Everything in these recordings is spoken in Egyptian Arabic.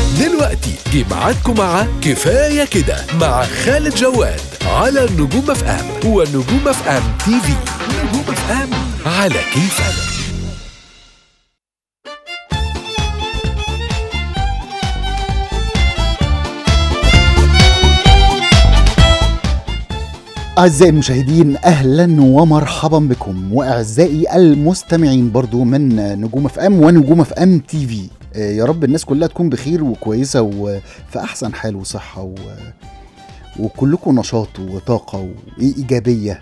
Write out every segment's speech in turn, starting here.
دلوقتي جه ميعادكم مع كفاية كده مع خالد جواد على نجوم اف ام ونجوم اف ام تي في نجوم اف ام على كيفك أعزائي المشاهدين أهلا ومرحبا بكم وأعزائي المستمعين برضو من نجوم اف ام ونجوم اف ام تي في آه، يا رب الناس كلها تكون بخير وكويسة وفي أحسن حال وصحة و... وكلكم نشاط وطاقة وإيجابية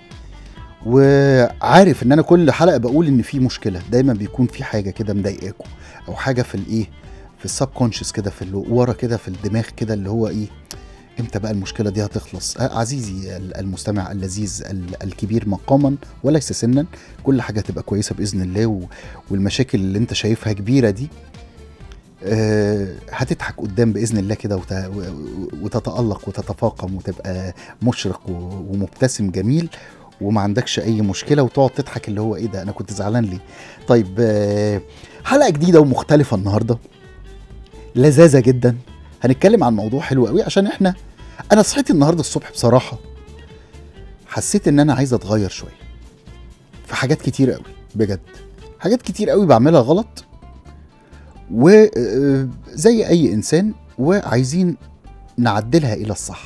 وعارف ان انا كل حلقه بقول ان في مشكله دايما بيكون في حاجه كده مضايقاكم او حاجه في الايه في السب كونشس كده في اللي ورا كده في الدماغ كده اللي هو ايه امتى بقى المشكله دي هتخلص آه، عزيزي ال- المستمع اللذيذ ال- الكبير مقاما وليس سنا كل حاجه تبقى كويسه باذن الله و- والمشاكل اللي انت شايفها كبيره دي آه، هتضحك قدام باذن الله كده وت- و- وتتالق وتتفاقم وتبقى مشرق و- ومبتسم جميل وما عندكش اي مشكله وتقعد تضحك اللي هو ايه ده انا كنت زعلان ليه طيب آه، حلقه جديده ومختلفه النهارده لذاذه جدا هنتكلم عن موضوع حلو قوي عشان احنا انا صحيت النهارده الصبح بصراحه حسيت ان انا عايز اتغير شويه في حاجات كتير قوي بجد حاجات كتير قوي بعملها غلط وزي اي انسان وعايزين نعدلها الى الصح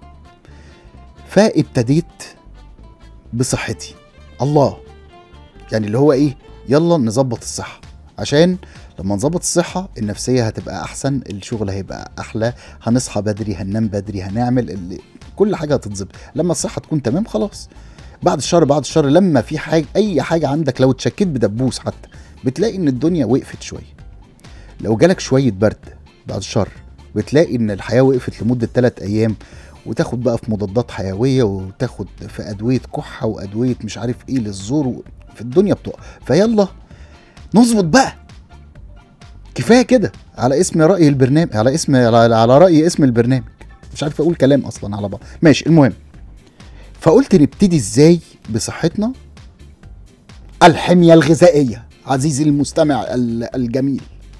فابتديت بصحتي الله يعني اللي هو ايه يلا نظبط الصحه عشان لما نظبط الصحه النفسيه هتبقى احسن الشغل هيبقى احلى هنصحى بدري هننام بدري هنعمل اللي كل حاجه هتتظبط لما الصحه تكون تمام خلاص بعد الشهر بعد الشهر لما في حاجه اي حاجه عندك لو اتشكيت بدبوس حتى بتلاقي ان الدنيا وقفت شويه لو جالك شويه برد بعد الشهر بتلاقي ان الحياه وقفت لمده 3 ايام وتاخد بقى في مضادات حيويه وتاخد في ادويه كحه وادويه مش عارف ايه للزور و- في الدنيا بتقع فيلا نظبط بقى كفايه كده على اسم راي البرنامج على اسم على, على راي اسم البرنامج مش عارف اقول كلام اصلا على بعض ماشي المهم فقلت نبتدي ازاي بصحتنا الحميه الغذائيه عزيزي المستمع ال- الجميل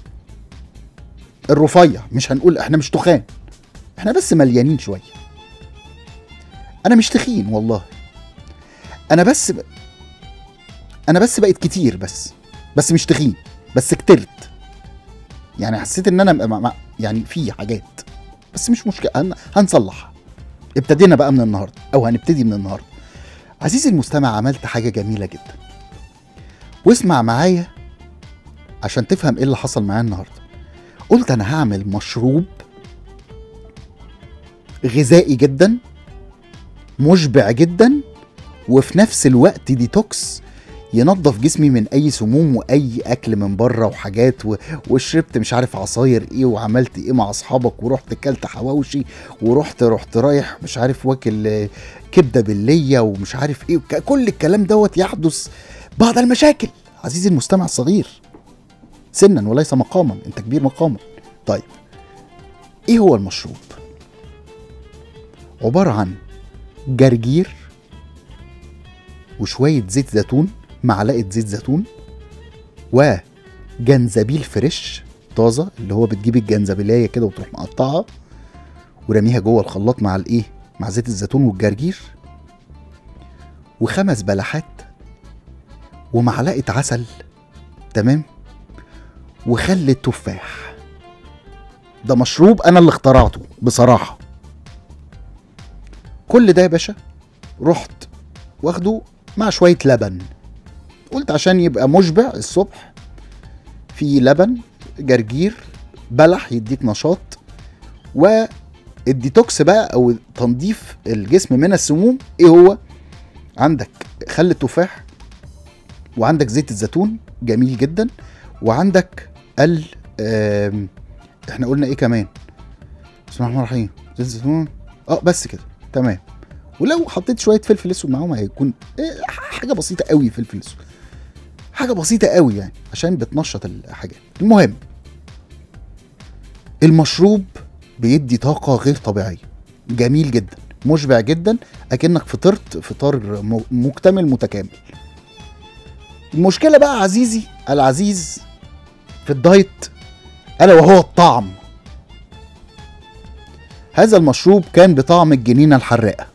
الرفيع مش هنقول احنا مش تخان احنا بس مليانين شويه انا مش تخين والله انا بس ب... انا بس بقيت كتير بس بس مش تخين بس كترت يعني حسيت ان انا م- م- يعني في حاجات بس مش مشكله هن... هنصلحها ابتدينا بقى من النهارده او هنبتدي من النهارده عزيزي المستمع عملت حاجه جميله جدا واسمع معايا عشان تفهم ايه اللي حصل معايا النهارده قلت انا هعمل مشروب غذائي جدا مشبع جدا وفي نفس الوقت ديتوكس ينظف جسمي من اي سموم واي اكل من بره وحاجات و... وشربت مش عارف عصاير ايه وعملت ايه مع اصحابك ورحت كلت حواوشي ورحت رحت رايح مش عارف واكل آه، كبده بالليه ومش عارف ايه وك- كل الكلام دوت يحدث بعض المشاكل عزيزي المستمع الصغير سنا وليس مقاما انت كبير مقاما طيب ايه هو المشروب عباره عن جرجير وشويه زيت زيتون معلقه زيت زيتون وجنزبيل فريش طازه اللي هو بتجيب الجنزبيلايه كده وتروح مقطعها ورميها جوه الخلاط مع الايه مع زيت الزيتون والجرجير وخمس بلحات ومعلقه عسل تمام وخل التفاح ده مشروب انا اللي اخترعته بصراحه كل ده يا باشا رحت واخده مع شويه لبن قلت عشان يبقى مشبع الصبح في لبن جرجير بلح يديك نشاط والديتوكس بقى او تنظيف الجسم من السموم ايه هو عندك خل التفاح وعندك زيت الزيتون جميل جدا وعندك ال آم، احنا قلنا ايه كمان بسم الله الرحمن الرحيم زيت الزيتون اه بس كده تمام ولو حطيت شويه فلفل اسود معاهم هيكون إيه، حاجه بسيطه قوي فلفل اسود حاجه بسيطه قوي يعني عشان بتنشط الحاجات المهم المشروب بيدي طاقه غير طبيعيه جميل جدا مشبع جدا اكنك فطرت فطار م- مكتمل متكامل المشكله بقى عزيزي العزيز في الدايت الا وهو الطعم هذا المشروب كان بطعم الجنينه الحراقه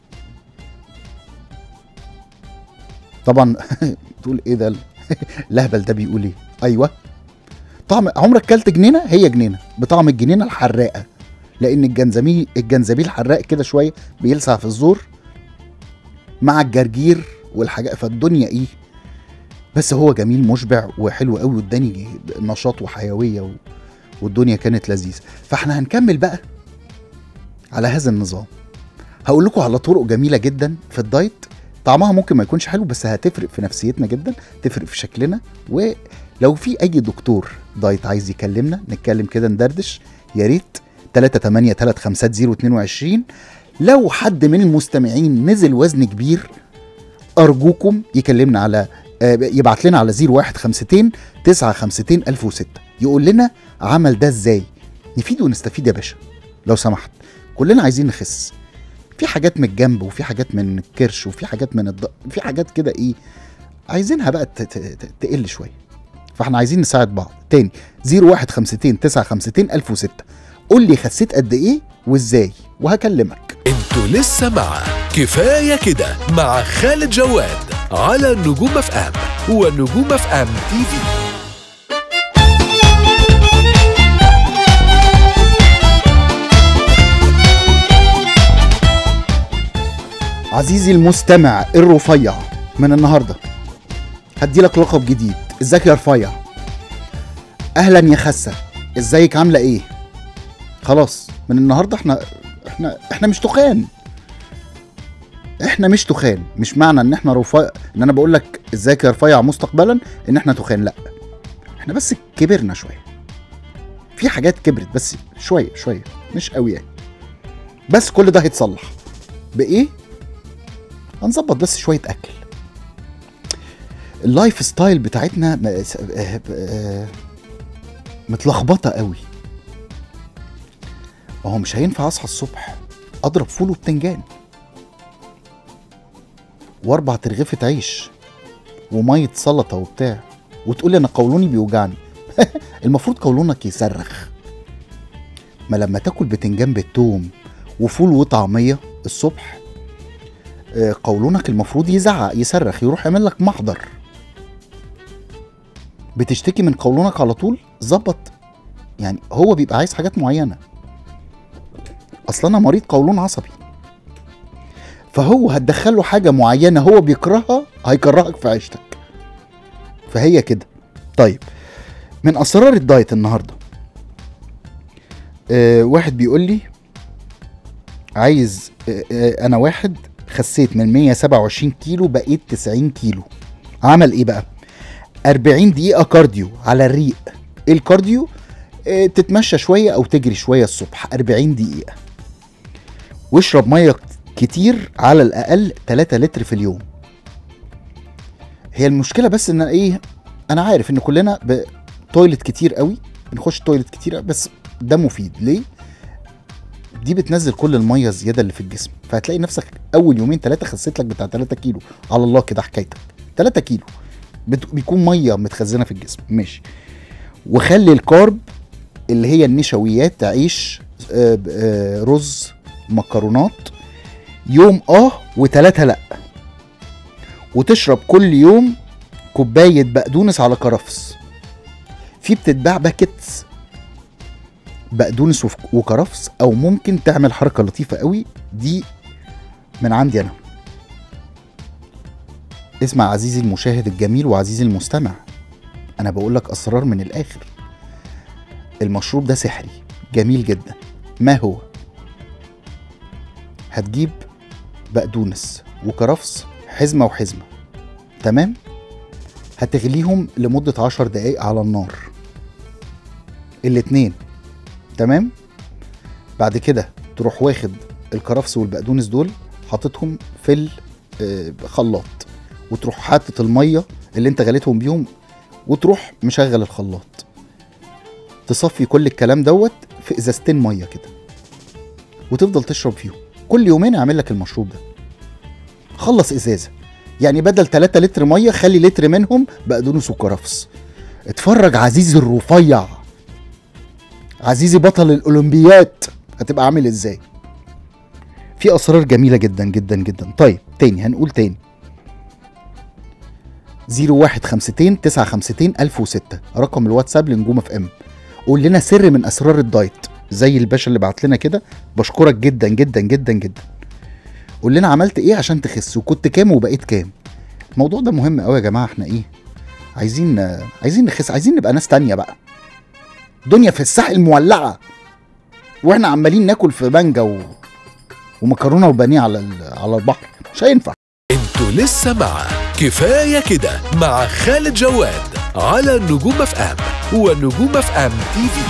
طبعا تقول ايه ده الهبل ده بيقول ايه ايوه طعم عمرك كلت جنينه هي جنينه بطعم الجنينه الحراقه لان الجنزبيل الجنزبيل حراق كده شويه بيلسع في الزور مع الجرجير والحاجات فالدنيا ايه بس هو جميل مشبع وحلو قوي واداني نشاط وحيويه و... والدنيا كانت لذيذه فاحنا هنكمل بقى على هذا النظام هقول لكم على طرق جميله جدا في الدايت طعمها ممكن ما يكونش حلو بس هتفرق في نفسيتنا جدا تفرق في شكلنا ولو في اي دكتور دايت عايز يكلمنا نتكلم كده ندردش يا ريت 3 350 لو حد من المستمعين نزل وزن كبير ارجوكم يكلمنا على آه، يبعت لنا على 0152 952 1006 يقول لنا عمل ده ازاي نفيد ونستفيد يا باشا لو سمحت كلنا عايزين نخس في حاجات من الجنب وفي حاجات من الكرش وفي حاجات من الض... في حاجات كده ايه عايزينها بقى ت... ت... ت... تقل شويه فاحنا عايزين نساعد بعض تاني 0152 952 1006 قول لي خسيت قد ايه وازاي وهكلمك انتوا لسه مع كفاية كده مع خالد جواد على نجوم اف ام ونجوم اف ام تي في عزيزي المستمع الرفيع من النهارده هدي لك لقب جديد ازيك يا رفيع اهلا يا خسه ازيك عامله ايه خلاص من النهارده احنا احنا احنا مش تخان احنا مش تخان مش معنى ان احنا رفيع ان انا بقول لك ازيك يا رفيع مستقبلا ان احنا تخان لا احنا بس كبرنا شويه في حاجات كبرت بس شويه شويه مش قوي يعني بس كل ده هيتصلح بايه هنظبط بس شويه اكل اللايف ستايل بتاعتنا م- س- آه، آه، متلخبطه قوي ما هو مش هينفع اصحى الصبح اضرب فول وبتنجان واربع ترغيفة عيش ومية سلطة وبتاع وتقول لي انا قولوني بيوجعني المفروض قولونك يصرخ ما لما تاكل بتنجان بالثوم وفول وطعمية الصبح آه، قولونك المفروض يزعق يصرخ يروح يعمل لك محضر بتشتكي من قولونك على طول ظبط يعني هو بيبقى عايز حاجات معينه اصل انا مريض قولون عصبي فهو هتدخله حاجه معينه هو بيكرهها هيكرهك في عيشتك فهي كده طيب من اسرار الدايت النهارده آه واحد بيقول لي عايز آه آه انا واحد خسيت من 127 كيلو بقيت 90 كيلو عمل ايه بقى 40 دقيقه كارديو على الريق ايه الكارديو آه، تتمشى شويه او تجري شويه الصبح 40 دقيقه واشرب ميه كتير على الاقل 3 لتر في اليوم هي المشكله بس ان ايه انا عارف ان كلنا ب- تويلت كتير قوي بنخش تويلت كتير قوي بس ده مفيد ليه دي بتنزل كل الميه الزياده اللي في الجسم فهتلاقي نفسك اول يومين ثلاثه خسيت لك بتاع 3 كيلو على الله كده حكايتك 3 كيلو بت- بيكون ميه متخزنه في الجسم ماشي وخلي الكارب اللي هي النشويات عيش آه، ب- آه، رز مكرونات يوم اه وتلاتة لا وتشرب كل يوم كوباية بقدونس على كرفس في بتتباع باكيتس بقدونس وف- وكرفس او ممكن تعمل حركة لطيفة قوي دي من عندي انا اسمع عزيزي المشاهد الجميل وعزيزي المستمع انا بقول لك اسرار من الاخر المشروب ده سحري جميل جدا ما هو هتجيب بقدونس وكرفس حزمة وحزمة تمام هتغليهم لمدة عشر دقايق على النار الاتنين تمام بعد كده تروح واخد الكرفس والبقدونس دول حاططهم في الخلاط وتروح حاطط المية اللي انت غليتهم بيهم وتروح مشغل الخلاط تصفي كل الكلام دوت في ازازتين ميه كده وتفضل تشرب فيهم كل يومين اعمل لك المشروب ده خلص ازازه يعني بدل 3 لتر ميه خلي لتر منهم بقدونس وكرفس اتفرج عزيزي الرفيع عزيزي بطل الاولمبيات هتبقى عامل ازاي في اسرار جميله جدا جدا جدا طيب تاني هنقول تاني 0152 952 1006 رقم الواتساب لنجوم اف ام قول لنا سر من اسرار الدايت زي الباشا اللي بعت لنا كده بشكرك جدا جدا جدا جدا قول لنا عملت ايه عشان تخس وكنت كام وبقيت كام الموضوع ده مهم قوي يا جماعه احنا ايه عايزين عايزين نخس عايزين نبقى ناس تانية بقى دنيا في الساحل مولعه واحنا عمالين ناكل في مانجا و... ومكرونه وبانيه على ال- على البحر مش هينفع انتوا لسه مع كفاية كده مع خالد جواد على نجوم اف ام ونجوم اف ام تي في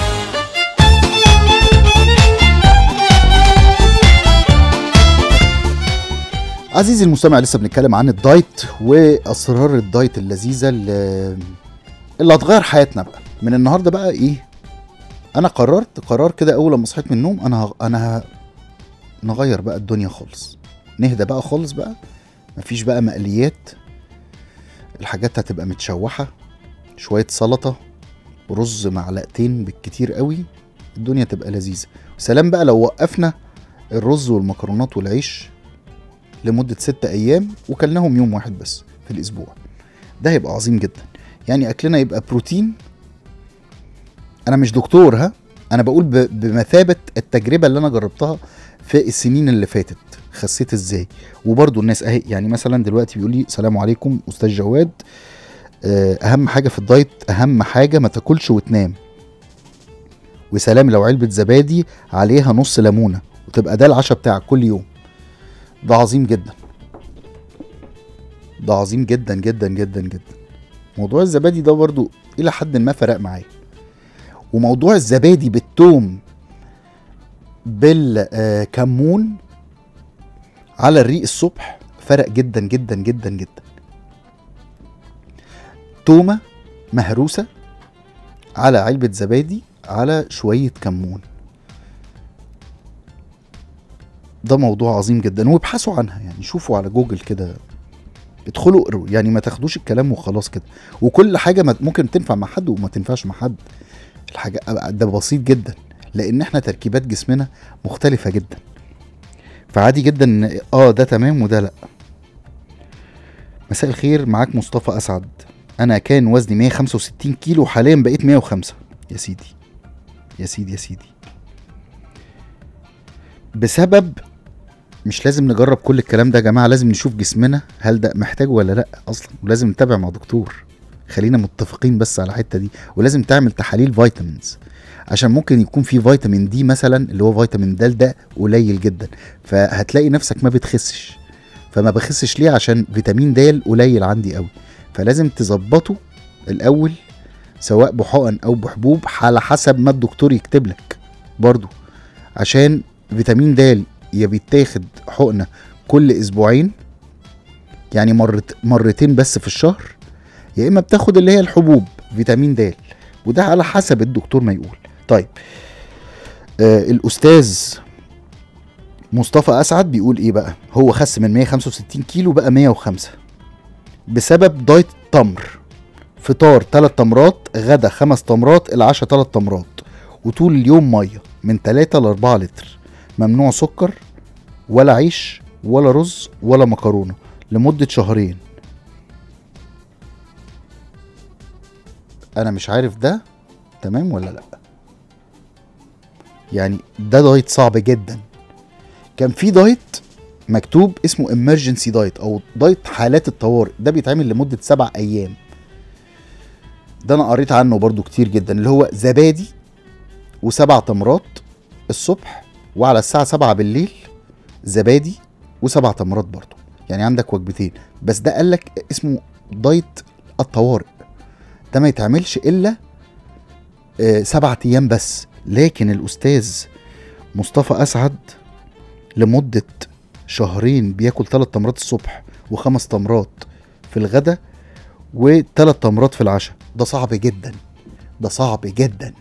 عزيزي المستمع لسه بنتكلم عن الدايت واسرار الدايت اللذيذه اللي, اللي هتغير حياتنا بقى من النهارده بقى ايه انا قررت قرار كده اول لما صحيت من النوم انا ه... انا ه... نغير بقى الدنيا خالص نهدى بقى خالص بقى مفيش بقى مقليات الحاجات هتبقى متشوحه شويه سلطه رز معلقتين بالكتير قوي الدنيا تبقى لذيذه سلام بقى لو وقفنا الرز والمكرونات والعيش لمدة ستة أيام وكلناهم يوم واحد بس في الأسبوع ده هيبقى عظيم جدا يعني أكلنا يبقى بروتين أنا مش دكتور ها أنا بقول ب- بمثابة التجربة اللي أنا جربتها في السنين اللي فاتت خسيت ازاي وبرضو الناس اهي يعني مثلا دلوقتي بيقول لي سلام عليكم استاذ جواد آه، اهم حاجه في الدايت اهم حاجه ما تاكلش وتنام وسلام لو علبه زبادي عليها نص ليمونه وتبقى ده العشاء بتاعك كل يوم ده عظيم جدا ده عظيم جدا جدا جدا جدا موضوع الزبادي ده برضو الى حد ما فرق معايا وموضوع الزبادي بالثوم بالكمون على الريق الصبح فرق جدا جدا جدا جدا تومة مهروسة على علبة زبادي على شوية كمون ده موضوع عظيم جدا وابحثوا عنها يعني شوفوا على جوجل كده ادخلوا اقروا يعني ما تاخدوش الكلام وخلاص كده وكل حاجة ما- ممكن تنفع مع حد وما تنفعش مع حد الحاجة ده بسيط جدا لان احنا تركيبات جسمنا مختلفة جدا فعادي جدا ان اه ده تمام وده لا مساء الخير معاك مصطفى اسعد انا كان وزني 165 كيلو حاليا بقيت 105 يا سيدي يا سيدي يا سيدي بسبب مش لازم نجرب كل الكلام ده يا جماعه لازم نشوف جسمنا هل ده محتاج ولا لا اصلا ولازم نتابع مع دكتور خلينا متفقين بس على الحته دي ولازم تعمل تحاليل فيتامينز عشان ممكن يكون في فيتامين دي مثلا اللي هو فيتامين د ده قليل جدا فهتلاقي نفسك ما بتخسش فما بخسش ليه عشان فيتامين د قليل عندي قوي فلازم تظبطه الاول سواء بحقن او بحبوب على حسب ما الدكتور يكتب لك برضو عشان فيتامين د يا بيتاخد حقنه كل اسبوعين يعني مرت مرتين بس في الشهر يا اما بتاخد اللي هي الحبوب فيتامين د وده على حسب الدكتور ما يقول طيب آه الاستاذ مصطفى اسعد بيقول ايه بقى هو خس من 165 كيلو بقى 105 بسبب دايت تمر فطار 3 تمرات غدا 5 تمرات العشاء 3 تمرات وطول اليوم ميه من 3 ل 4 لتر ممنوع سكر ولا عيش ولا رز ولا مكرونه لمده شهرين انا مش عارف ده تمام ولا لا يعني ده دايت صعب جدا كان في دايت مكتوب اسمه emergency دايت او دايت حالات الطوارئ ده بيتعمل لمده سبع ايام ده انا قريت عنه برضو كتير جدا اللي هو زبادي وسبع تمرات الصبح وعلى الساعه سبعة بالليل زبادي وسبع تمرات برضو يعني عندك وجبتين بس ده قالك اسمه دايت الطوارئ ده ما يتعملش الا آه، سبعة ايام بس لكن الاستاذ مصطفى اسعد لمدة شهرين بياكل ثلاث تمرات الصبح وخمس تمرات في الغدا وثلاث تمرات في العشاء ده صعب جدا ده صعب جدا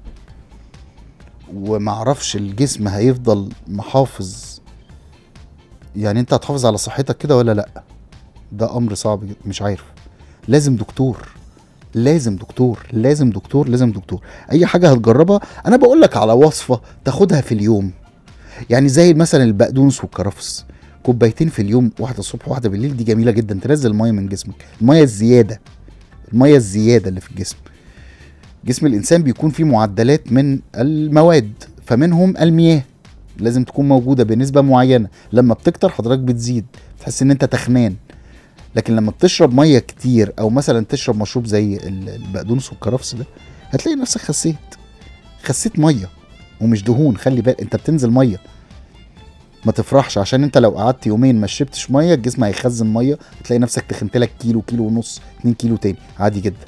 ومعرفش الجسم هيفضل محافظ يعني انت هتحافظ على صحتك كده ولا لا ده امر صعب جدا مش عارف لازم دكتور لازم دكتور لازم دكتور لازم دكتور اي حاجه هتجربها انا بقول لك على وصفه تاخدها في اليوم يعني زي مثلا البقدونس والكرفس كوبايتين في اليوم واحده الصبح واحده بالليل دي جميله جدا تنزل الميه من جسمك الميه الزياده الميه الزياده اللي في الجسم جسم الانسان بيكون فيه معدلات من المواد فمنهم المياه لازم تكون موجوده بنسبه معينه لما بتكتر حضرتك بتزيد تحس ان انت تخنان لكن لما بتشرب ميه كتير او مثلا تشرب مشروب زي ال- البقدونس والكرفس ده هتلاقي نفسك خسيت خسيت ميه ومش دهون خلي بالك انت بتنزل ميه ما تفرحش عشان انت لو قعدت يومين ما شربتش ميه الجسم هيخزن ميه تلاقي نفسك تخنت لك كيلو كيلو ونص 2 كيلو تاني عادي جدا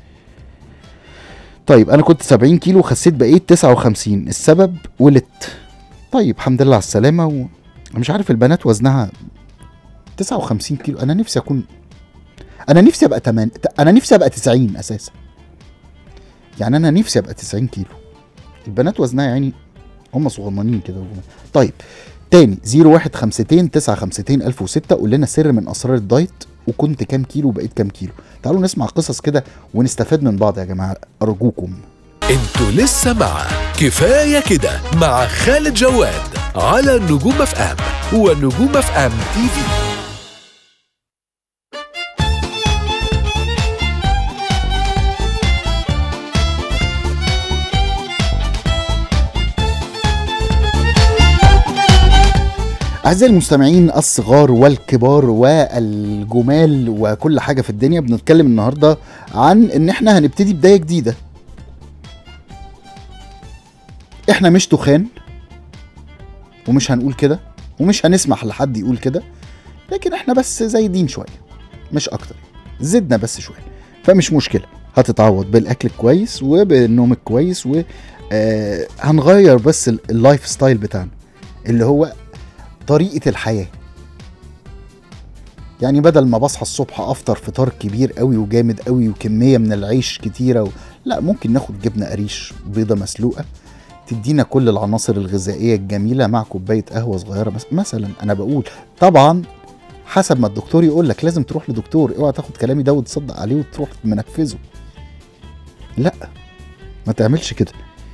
طيب انا كنت 70 كيلو وخسيت بقيت 59 السبب ولدت طيب الحمد لله على السلامه و... مش عارف البنات وزنها 59 كيلو انا نفسي اكون انا نفسي ابقى 8 انا نفسي ابقى 90 اساسا يعني انا نفسي ابقى 90 كيلو البنات وزنها يعني هم صغننين كده طيب تاني 0152 952 1006 قول لنا سر من اسرار الدايت وكنت كام كيلو وبقيت كام كيلو تعالوا نسمع قصص كده ونستفاد من بعض يا جماعه ارجوكم انتوا لسه مع كفاية كده مع خالد جواد على نجوم اف ام ونجوم اف ام تي في أعزائي المستمعين الصغار والكبار والجمال وكل حاجة في الدنيا بنتكلم النهاردة عن إن إحنا هنبتدي بداية جديدة إحنا مش تخان ومش هنقول كده ومش هنسمح لحد يقول كده لكن إحنا بس زايدين شوية مش أكتر زدنا بس شوية فمش مشكلة هتتعوض بالأكل الكويس وبالنوم الكويس و آه هنغير بس ال- اللايف ستايل بتاعنا اللي هو طريقة الحياة يعني بدل ما بصحى الصبح افطر فطار كبير قوي وجامد قوي وكمية من العيش كتيرة و... لا ممكن ناخد جبنة قريش بيضة مسلوقة تدينا كل العناصر الغذائية الجميلة مع كوباية قهوة صغيرة بس مثلا انا بقول طبعا حسب ما الدكتور يقول لك لازم تروح لدكتور اوعى تاخد كلامي ده وتصدق عليه وتروح منفذه لا ما تعملش كده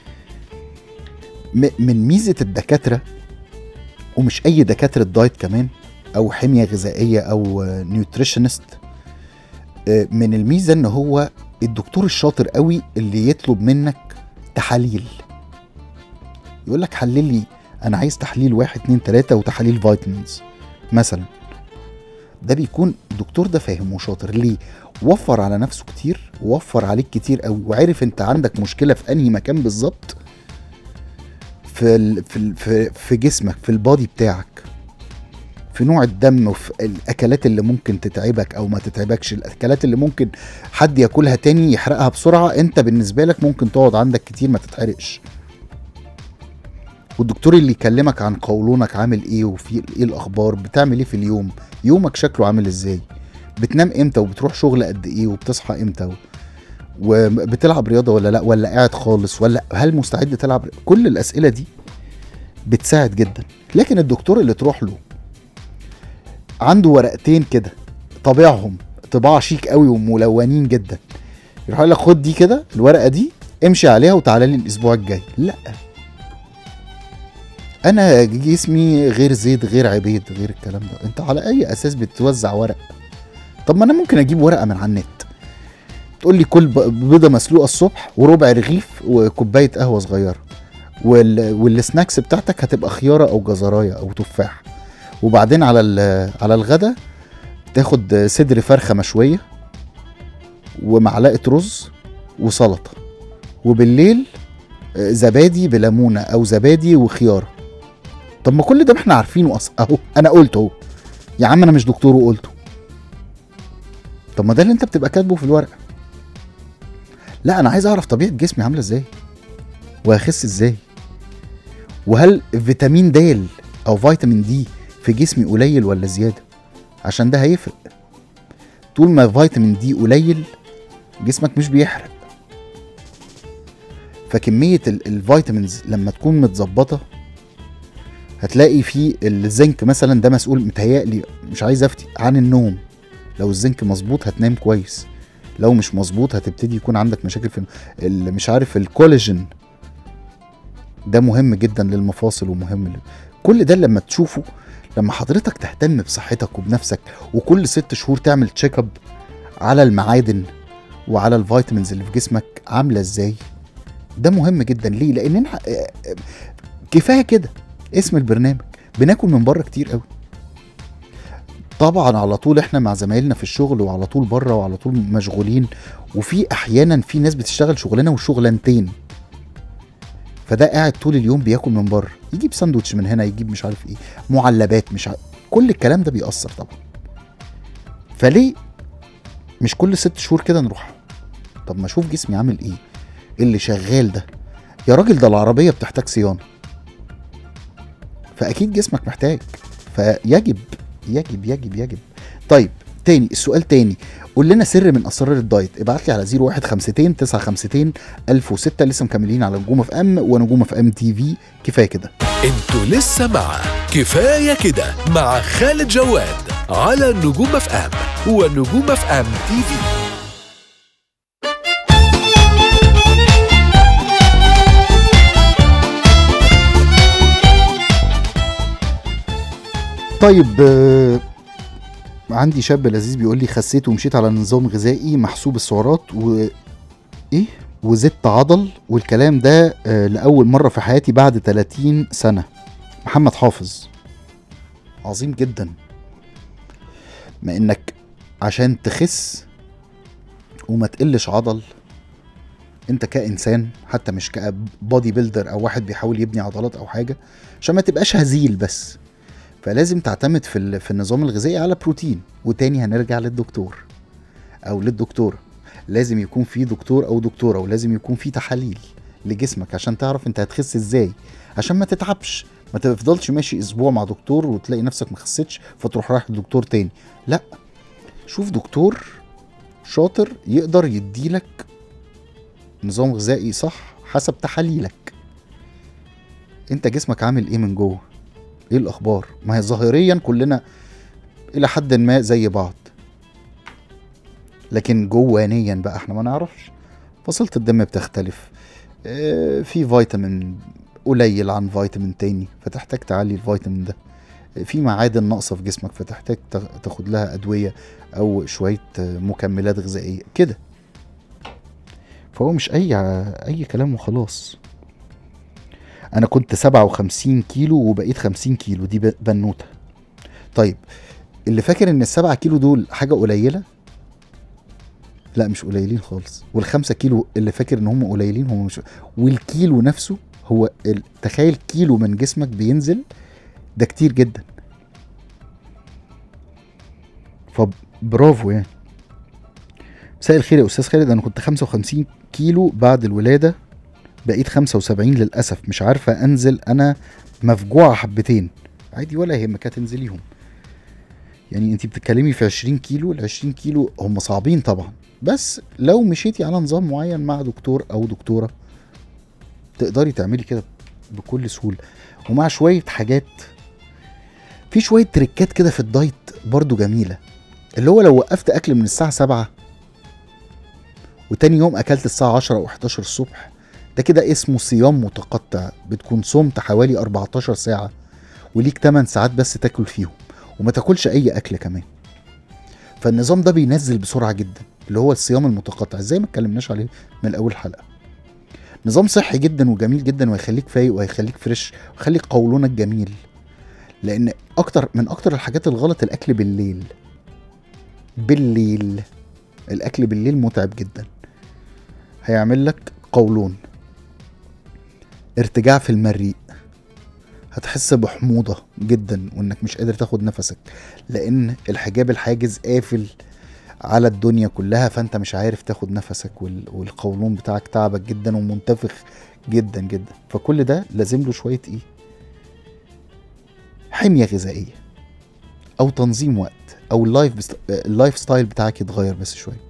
م- من ميزة الدكاترة ومش اي دكاتره دايت كمان او حميه غذائيه او نيوتريشنست من الميزه ان هو الدكتور الشاطر قوي اللي يطلب منك تحاليل يقول لك حلل لي انا عايز تحليل واحد اتنين تلاته وتحاليل فيتامينز مثلا ده بيكون الدكتور ده فاهم وشاطر ليه وفر على نفسه كتير ووفر عليك كتير قوي وعرف انت عندك مشكله في انهي مكان بالظبط في ال في ال في, في جسمك في البادي بتاعك في نوع الدم وفي الاكلات اللي ممكن تتعبك او ما تتعبكش الاكلات اللي ممكن حد ياكلها تاني يحرقها بسرعه انت بالنسبه لك ممكن تقعد عندك كتير ما تتحرقش والدكتور اللي يكلمك عن قولونك عامل ايه وفي ايه الاخبار بتعمل ايه في اليوم يومك شكله عامل ازاي بتنام امتى وبتروح شغل قد ايه وبتصحى امتى و... وبتلعب رياضه ولا لا ولا قاعد خالص ولا هل مستعد تلعب كل الاسئله دي بتساعد جدا لكن الدكتور اللي تروح له عنده ورقتين كده طابعهم طباعه شيك قوي وملونين جدا يروح يقول لك خد دي كده الورقه دي امشي عليها وتعالى لي الاسبوع الجاي لا انا جسمي غير زيد غير عبيد غير الكلام ده انت على اي اساس بتوزع ورق طب ما انا ممكن اجيب ورقه من على النت تقول لي كل ب- بيضه مسلوقه الصبح وربع رغيف وكوبايه قهوه صغيره وال... والسناكس بتاعتك هتبقى خياره او جزرايه او تفاح وبعدين على ال... على الغدا تاخد صدر فرخه مشويه ومعلقه رز وسلطه وبالليل آه، زبادي بليمونه او زبادي وخياره طب ما كل ده ما احنا عارفينه اصلا اهو انا قلته اهو يا عم انا مش دكتور وقلته طب ما ده اللي انت بتبقى كاتبه في الورقه لا انا عايز اعرف طبيعه جسمي عامله ازاي وهخس ازاي وهل فيتامين د او فيتامين دي في جسمي قليل ولا زياده عشان ده هيفرق طول ما فيتامين دي قليل جسمك مش بيحرق فكميه ال- الفيتامينز لما تكون متظبطه هتلاقي في الزنك مثلا ده مسؤول متهيألي مش عايز افتي عن النوم لو الزنك مظبوط هتنام كويس لو مش مظبوط هتبتدي يكون عندك مشاكل في ال- مش عارف الكولاجين ده مهم جدا للمفاصل ومهم ل- كل ده لما تشوفه لما حضرتك تهتم بصحتك وبنفسك وكل ست شهور تعمل تشيك اب على المعادن وعلى الفيتامينز اللي في جسمك عامله ازاي ده مهم جدا ليه لان إحنا- آه، آه، كفايه كده اسم البرنامج بناكل من بره كتير قوي طبعا على طول احنا مع زمايلنا في الشغل وعلى طول بره وعلى طول مشغولين وفي احيانا في ناس بتشتغل شغلانه وشغلانتين فده قاعد طول اليوم بياكل من بره يجيب ساندوتش من هنا يجيب مش عارف ايه معلبات مش عارف كل الكلام ده بيأثر طبعا فليه مش كل ست شهور كده نروح طب ما اشوف جسمي عامل ايه اللي شغال ده يا راجل ده العربيه بتحتاج صيانه فاكيد جسمك محتاج فيجب يجب يجب يجب طيب تاني السؤال تاني قول لنا سر من اسرار الدايت ابعت لي على 0152 952 1006 لسه مكملين على نجوم اف ام ونجوم اف ام تي في كفايه كده انتوا لسه مع كفاية كده مع خالد جواد على نجوم اف ام ونجوم اف ام تي في طيب آه، عندي شاب لذيذ بيقول لي خسيت ومشيت على نظام غذائي محسوب السعرات و ايه وزدت عضل والكلام ده آه، لاول مره في حياتي بعد 30 سنه محمد حافظ عظيم جدا ما انك عشان تخس وما تقلش عضل انت كانسان حتى مش كبودي بيلدر او واحد بيحاول يبني عضلات او حاجه عشان ما تبقاش هزيل بس فلازم تعتمد في ال- في النظام الغذائي على بروتين وتاني هنرجع للدكتور او للدكتوره لازم يكون في دكتور او دكتوره ولازم يكون في تحاليل لجسمك عشان تعرف انت هتخس ازاي عشان ما تتعبش ما تفضلش ماشي اسبوع مع دكتور وتلاقي نفسك ما خسيتش فتروح رايح لدكتور تاني لا شوف دكتور شاطر يقدر يديلك نظام غذائي صح حسب تحاليلك انت جسمك عامل ايه من جوه ايه الاخبار ما هي ظاهريا كلنا الى حد ما زي بعض لكن جوانيا بقى احنا ما نعرفش فصيلة الدم بتختلف آه، في فيتامين قليل عن فيتامين تاني فتحتاج تعلي الفيتامين ده آه، في معادن ناقصة في جسمك فتحتاج تاخ- تاخد لها أدوية أو شوية آه، مكملات غذائية كده فهو مش أي أي كلام وخلاص انا كنت 57 كيلو وبقيت 50 كيلو دي ب- بنوته طيب اللي فاكر ان السبعة كيلو دول حاجه قليله لا مش قليلين خالص والخمسة كيلو اللي فاكر ان هم قليلين هم مش والكيلو نفسه هو ال- تخيل كيلو من جسمك بينزل ده كتير جدا فبرافو يعني مساء الخير يا استاذ خالد انا كنت 55 كيلو بعد الولاده بقيت 75 للاسف مش عارفه انزل انا مفجوعه حبتين عادي ولا يهمك هتنزليهم يعني انت بتتكلمي في 20 كيلو ال 20 كيلو هم صعبين طبعا بس لو مشيتي على نظام معين مع دكتور او دكتوره تقدري تعملي كده بكل سهوله ومع شويه حاجات في شويه تريكات كده في الدايت برضو جميله اللي هو لو وقفت اكل من الساعه 7 وتاني يوم اكلت الساعه 10 او 11 الصبح ده كده اسمه صيام متقطع بتكون صمت حوالي 14 ساعة وليك 8 ساعات بس تاكل فيهم وما تاكلش اي اكل كمان فالنظام ده بينزل بسرعة جدا اللي هو الصيام المتقطع زي ما اتكلمناش عليه من اول حلقة نظام صحي جدا وجميل جدا وهيخليك فايق وهيخليك فريش ويخلي قولونك جميل لان اكتر من اكتر الحاجات الغلط الاكل بالليل بالليل الاكل بالليل متعب جدا هيعمل لك قولون ارتجاع في المريء هتحس بحموضة جدا وانك مش قادر تاخد نفسك لان الحجاب الحاجز قافل على الدنيا كلها فانت مش عارف تاخد نفسك وال- والقولون بتاعك تعبك جدا ومنتفخ جدا جدا فكل ده لازم له شوية ايه حمية غذائية او تنظيم وقت او اللايف بست... اللايف ستايل بتاعك يتغير بس شوية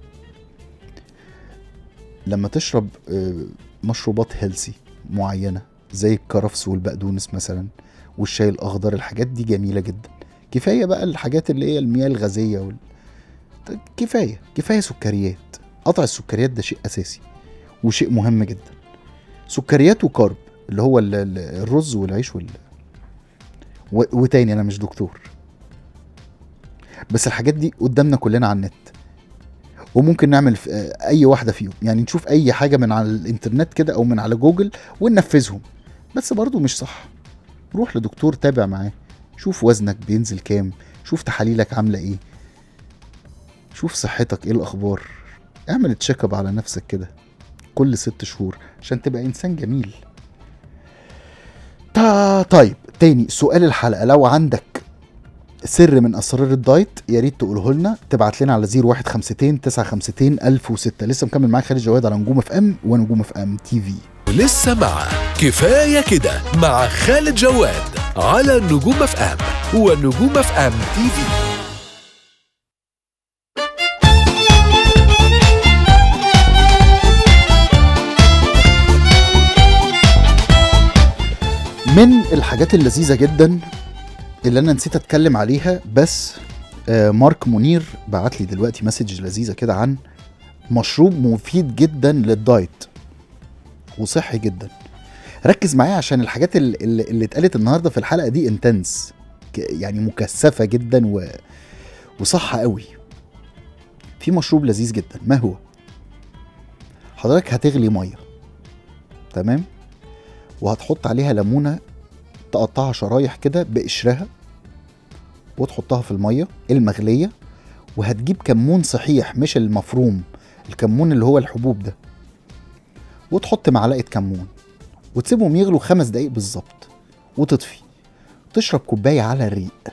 لما تشرب آه، مشروبات هيلسي معينة زي الكرفس والبقدونس مثلا والشاي الأخضر الحاجات دي جميلة جدا كفاية بقى الحاجات اللي هي المياه الغازية وال... ط- كفاية كفاية سكريات قطع السكريات ده شيء أساسي وشيء مهم جدا سكريات وكارب اللي هو ال- ال- الرز والعيش وال... و... وتاني انا مش دكتور بس الحاجات دي قدامنا كلنا على النت وممكن نعمل في آه، اي واحده فيهم يعني نشوف اي حاجه من على الانترنت كده او من على جوجل وننفذهم بس برضو مش صح روح لدكتور تابع معاه شوف وزنك بينزل كام شوف تحاليلك عامله ايه شوف صحتك ايه الاخبار اعمل تشيك اب على نفسك كده كل ست شهور عشان تبقى انسان جميل تا طيب تاني سؤال الحلقه لو عندك سر من اسرار الدايت يا ريت تقوله لنا تبعت لنا على 0152 952 1006 لسه مكمل معاك خالد جواد على نجوم اف ام ونجوم اف ام تي في لسه مع كفاية كده مع خالد جواد على نجوم اف ام ونجوم اف ام تي في من الحاجات اللذيذه جدا اللي انا نسيت اتكلم عليها بس آه، مارك منير بعت لي دلوقتي مسج لذيذه كده عن مشروب مفيد جدا للدايت وصحي جدا ركز معايا عشان الحاجات اللي, اللي اللي اتقالت النهارده في الحلقه دي انتنس يعني مكثفه جدا و... وصح قوي في مشروب لذيذ جدا ما هو حضرتك هتغلي ميه تمام وهتحط عليها ليمونه تقطعها شرايح كده بقشرها وتحطها في الميه المغليه وهتجيب كمون صحيح مش المفروم الكمون اللي هو الحبوب ده وتحط معلقه كمون وتسيبهم يغلوا خمس دقايق بالظبط وتطفي تشرب كوبايه على الريق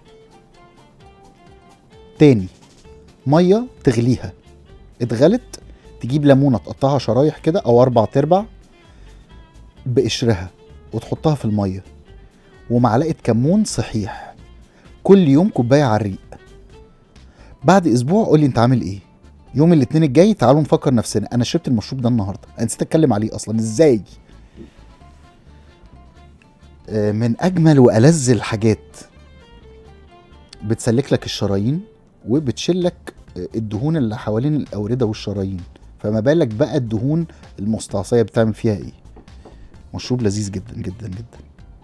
تاني ميه تغليها اتغلت تجيب ليمونه تقطعها شرايح كده او اربع تربع بقشرها وتحطها في الميه ومعلقه كمون صحيح كل يوم كوبايه على الريق بعد اسبوع قول لي انت عامل ايه يوم الاثنين الجاي تعالوا نفكر نفسنا انا شربت المشروب ده النهارده انا نسيت اتكلم عليه اصلا ازاي آه، من اجمل والذ الحاجات بتسلك لك الشرايين وبتشيل لك آه، الدهون اللي حوالين الاورده والشرايين فما بالك بقى الدهون المستعصيه بتعمل فيها ايه مشروب لذيذ جدا جدا جدا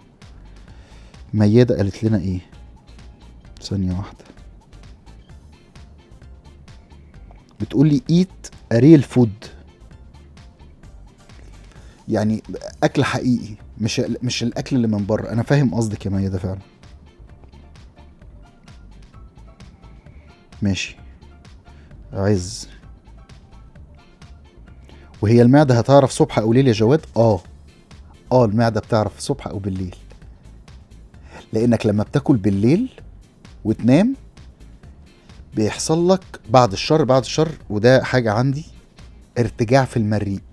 ميادة قالت لنا ايه ثانية واحدة بتقول لي ايت ريل فود يعني اكل حقيقي مش مش الاكل اللي من بره انا فاهم قصدك يا ميادة فعلا ماشي عز وهي المعدة هتعرف صبح او ليل يا جواد اه اه المعدة بتعرف صبح او بالليل لانك لما بتاكل بالليل وتنام بيحصل لك بعد الشر بعد الشر وده حاجة عندي ارتجاع في المريء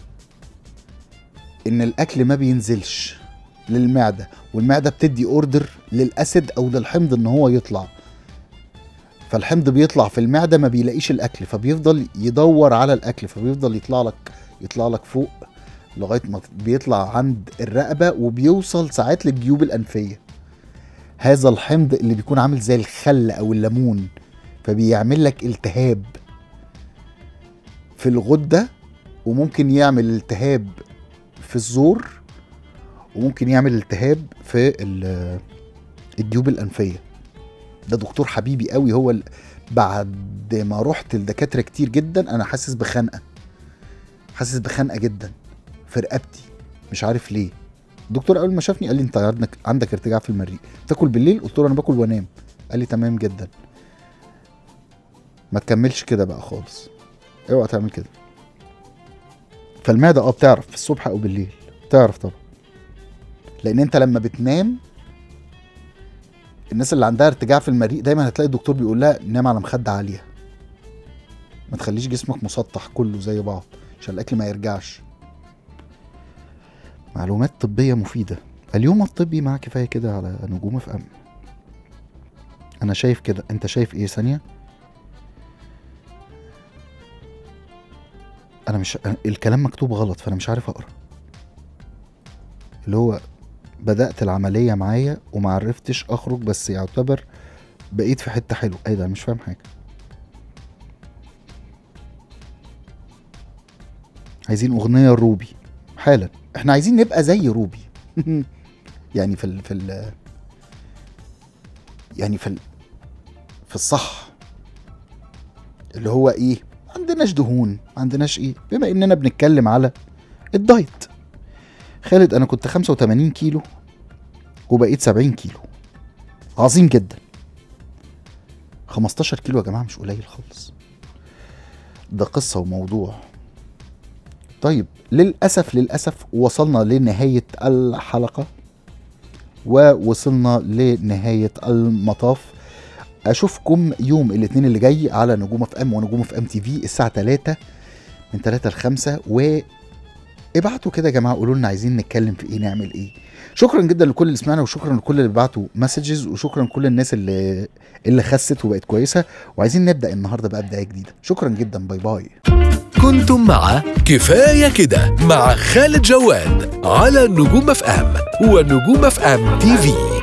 ان الاكل ما بينزلش للمعدة والمعدة بتدي اوردر للاسد او للحمض ان هو يطلع فالحمض بيطلع في المعدة ما بيلاقيش الاكل فبيفضل يدور على الاكل فبيفضل يطلع لك يطلع لك فوق لغاية ما بيطلع عند الرقبة وبيوصل ساعات للجيوب الأنفية هذا الحمض اللي بيكون عامل زي الخل أو الليمون فبيعمل لك التهاب في الغدة وممكن يعمل التهاب في الزور وممكن يعمل التهاب في ال- الجيوب الأنفية ده دكتور حبيبي قوي هو ال- بعد ما رحت لدكاترة كتير جدا أنا حاسس بخنقة حاسس بخنقة جدا في رقبتي مش عارف ليه الدكتور اول ما شافني قال لي انت عندك عندك ارتجاع في المريء تاكل بالليل قلت له انا باكل وانام قال لي تمام جدا ما تكملش كده بقى خالص اوعى تعمل كده فالمعده اه بتعرف في الصبح او بالليل بتعرف طبعا لان انت لما بتنام الناس اللي عندها ارتجاع في المريء دايما هتلاقي الدكتور بيقول لها نام على مخده عاليه ما تخليش جسمك مسطح كله زي بعض عشان الاكل ما يرجعش معلومات طبية مفيدة اليوم الطبي مع كفاية كده على نجوم اف ام انا شايف كده انت شايف ايه ثانية انا مش الكلام مكتوب غلط فانا مش عارف اقرا اللي هو بدأت العملية معايا ومعرفتش اخرج بس يعتبر بقيت في حتة حلوة ايه ده أنا مش فاهم حاجة عايزين اغنية روبي حالا احنا عايزين نبقى زي روبي يعني في ال في ال يعني في ال... في الصح اللي هو ايه ما عندناش دهون ما عندناش ايه بما اننا بنتكلم على الدايت خالد انا كنت 85 كيلو وبقيت 70 كيلو عظيم جدا 15 كيلو يا جماعه مش قليل خالص ده قصه وموضوع طيب للاسف للاسف وصلنا لنهايه الحلقه ووصلنا لنهايه المطاف اشوفكم يوم الاثنين اللي جاي على نجوم اف ام ونجوم اف ام تي في الساعه 3 من 3 ل 5 و ابعتوا كده يا جماعه قولوا لنا عايزين نتكلم في ايه نعمل ايه شكرا جدا لكل اللي سمعنا وشكرا لكل اللي بعتوا مسجز وشكرا لكل الناس اللي اللي خست وبقت كويسه وعايزين نبدا النهارده بقى بدايه جديده شكرا جدا باي باي كنتم مع كفاية كده مع خالد جواد على نجوم اف ام ونجوم اف ام تي في